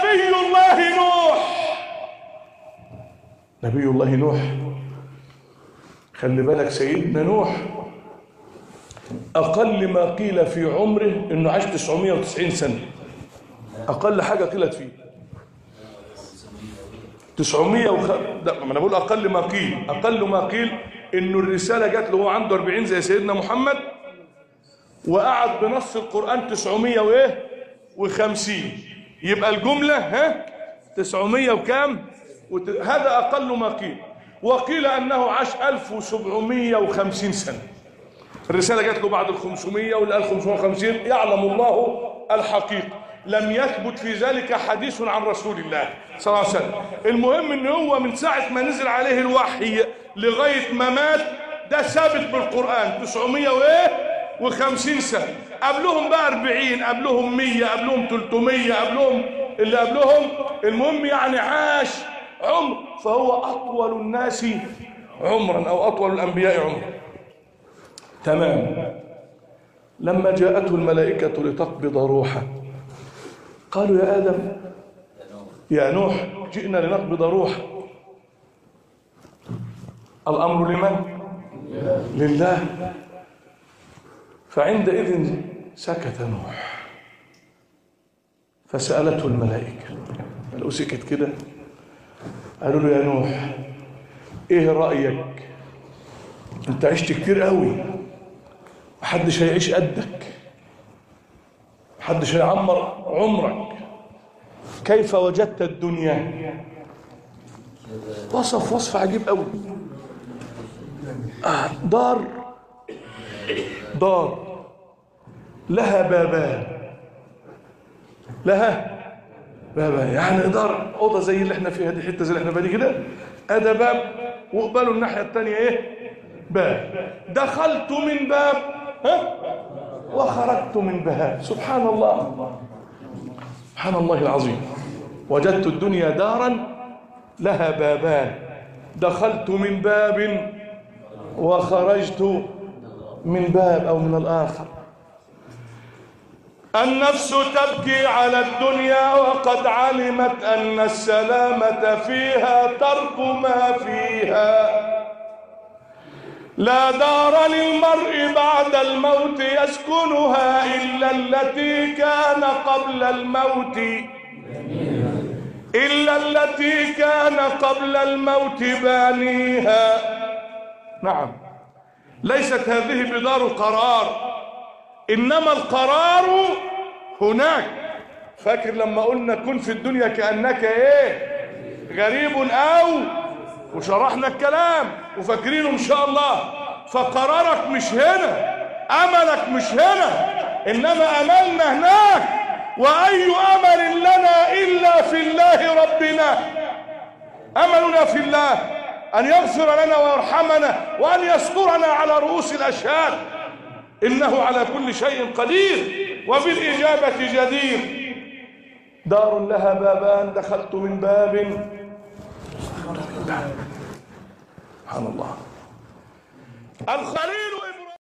نبي الله نوح نبي الله نوح خلي بالك سيدنا نوح أقل ما قيل في عمره إنه عاش 990 سنة أقل حاجة قيلت فيه 900 وخ... ده ما أنا بقول أقل ما قيل أقل ما قيل إنه الرسالة جات له وهو عنده 40 زي سيدنا محمد وقعد بنص القرآن 900 وإيه و50 يبقى الجملة ها 900 وكام وت... هذا أقل ما قيل وقيل أنه عاش 1750 سنة الرسالة جات له بعد ال 500 وال 1550 يعلم الله الحقيقة لم يثبت في ذلك حديث عن رسول الله صلى الله عليه وسلم المهم ان هو من ساعة ما نزل عليه الوحي لغاية ما مات ده ثابت بالقرآن 900 وايه و50 سنة قبلهم بقى 40 قبلهم 100 قبلهم 300 قبلهم اللي قبلهم المهم يعني عاش عمر فهو أطول الناس عمرا أو أطول الأنبياء عمرا تمام لما جاءته الملائكة لتقبض روحه قالوا يا آدم يا نوح جئنا لنقبض روحه الأمر لمن؟ لله فعندئذ سكت نوح فسألته الملائكة لو سكت كده قالوا له يا نوح ايه رأيك انت عشت كتير قوي محدش هيعيش قدك محدش هيعمر عمرك كيف وجدت الدنيا وصف وصف عجيب قوي آه دار دار لها بابان لها بابان يعني دار اوضه زي اللي احنا فيها دي حته زي اللي احنا فيها دي كده ادى باب وقبلوا الناحيه الثانيه ايه باب دخلت من باب ها وخرجت من باب سبحان الله سبحان الله العظيم وجدت الدنيا دارا لها بابان دخلت من باب وخرجت من باب او من الاخر النفس تبكي على الدنيا وقد علمت ان السلامه فيها ترك ما فيها لا دار للمرء بعد الموت يسكنها الا التي كان قبل الموت الا التي كان قبل الموت بانيها نعم ليست هذه بدار قرار انما القرار هناك فاكر لما قلنا كن في الدنيا كانك ايه غريب او وشرحنا الكلام وفاكرينه ان شاء الله فقرارك مش هنا املك مش هنا انما املنا هناك واي امل لنا الا في الله ربنا املنا في الله ان يغفر لنا ويرحمنا وان يسترنا على رؤوس الاشهاد انه على كل شيء قدير وبالاجابه جدير دار لها بابان دخلت من باب سبحان الله الخليل